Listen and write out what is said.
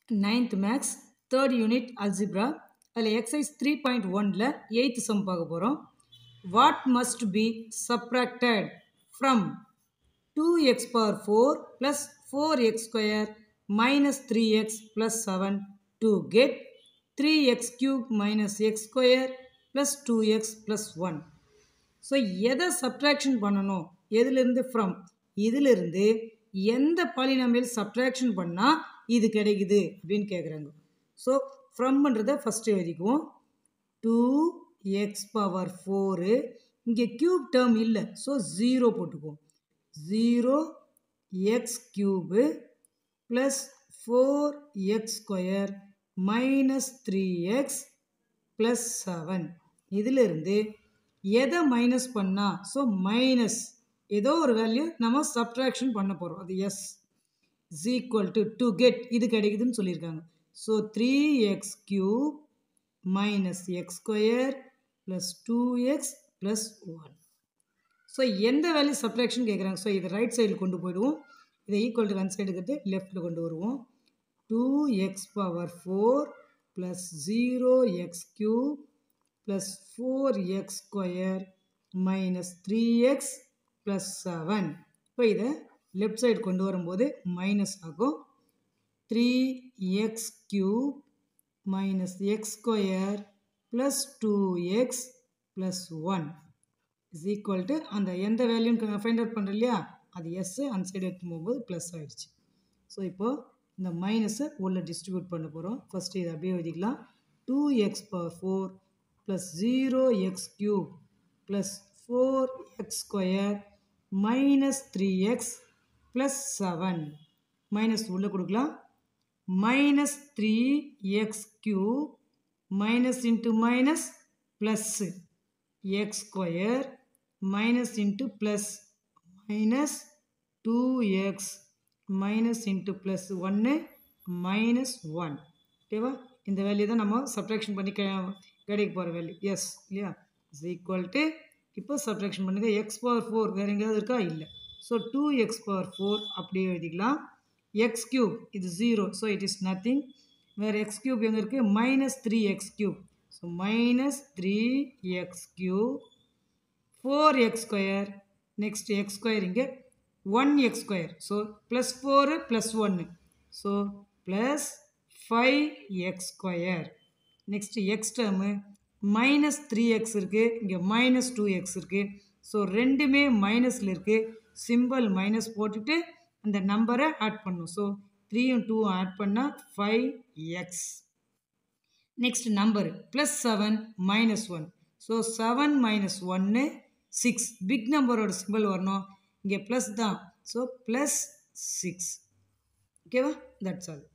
ninth maths third unit algebra அதில் exercise three point ஒனில் eighth sum பார்க்க போகிறோம் what must be subtracted from two x power four plus four x square minus three x plus seven to get three x cube minus x square plus two x plus one so எதை subtraction பண்ணணும் எதுலேருந்து from இதிலிருந்து எந்த polynomial subtraction பண்ணால் இது கிடைக்குது அப்படின்னு கேட்குறாங்க ஸோ ஃப்ரம்ன்றதை ஃபஸ்ட்டு எழுதிக்குவோம் டூ எக்ஸ் பவர் ஃபோரு இங்கே க்யூப் டேர்ம் இல்லை ஸோ ஜீரோ போட்டுக்குவோம் zero x cube plus four x square minus three x plus seven இதிலிருந்து எதை மைனஸ் பண்ணால் ஸோ மைனஸ் ஏதோ ஒரு வேல்யூ நம்ம சப்ட்ராக்ஷன் பண்ண போகிறோம் அது S is equal to to get இது கிடைக்குதுன்னு சொல்லியிருக்காங்க so three x cube minus x square plus two x plus one so எந்த வேல்யூ சப்ட்ராக்ஷன் கேட்குறாங்க ஸோ இதை ரைட் சைடில் கொண்டு போயிடுவோம் இதை ஈக்குவல் டு ஒன் சைடு இருக்கிறது லெஃப்ட்டில் கொண்டு வருவோம் two x power four plus zero x cube plus four x square minus three x plus seven இப்போ இதை லெஃப்ட் சைடு கொண்டு வரும்போது மைனஸ் ஆகும் three x cube minus x square plus two x plus one is equal to அந்த எந்த வேல்யூன்னு find out பண்ணுறோம் இல்லையா அது எஸ்ஸு அந்த சைடு எடுத்து போகும்போது ப்ளஸ் ஆகிடுச்சு ஸோ இப்போது இந்த மைனஸை உள்ளே டிஸ்ட்ரிபியூட் பண்ண போகிறோம் ஃபஸ்ட்டு இதை அப்படியே எழுதிக்கலாம் two x power four plus zero x cube plus four x square minus three x plus seven minus உள்ளே கொடுக்கலாம் minus three x cube minus into minus plus x square minus into plus minus two x minus into plus ஒன்று minus one ஓகேவா இந்த value தான் நம்ம subtraction பண்ணி கிடைக்க போகிற வேல்யூ எஸ் இல்லையா இஸ் ஈக்குவல் டு இப்போ சப்ட்ராக்ஷன் பண்ணுங்கள் எக்ஸ் பவர் ஃபோர் வேறு எங்கேயாவது இருக்கா இல்லை so two x power four அப்படியே எழுதிக்கலாம் எக்ஸ் கியூப் இது zero so it is nothing வேறு எக்ஸ் கியூப் எங்கே இருக்குது minus three x cube so minus three x cube four x square next x square இங்கே one x square so plus four plus ஒன்று so plus five x square next x term minus three x இருக்குது இங்கே minus two x இருக்குது so ரெண்டுமே மைனஸில் இருக்குது simple minus போட்டுட்டு அந்த நம்பரை ஆட் பண்ணும் ஸோ த்ரீயும் டூவும் ஆட் பண்ணால் five x next number plus seven minus one so seven minus ஒன்று சிக்ஸ் பிக் நம்பரோட சிம்பிள் வரணும் இங்கே ப்ளஸ் தான் ஸோ ப்ளஸ் சிக்ஸ் ஓகேவா தட்ஸ் ஆல்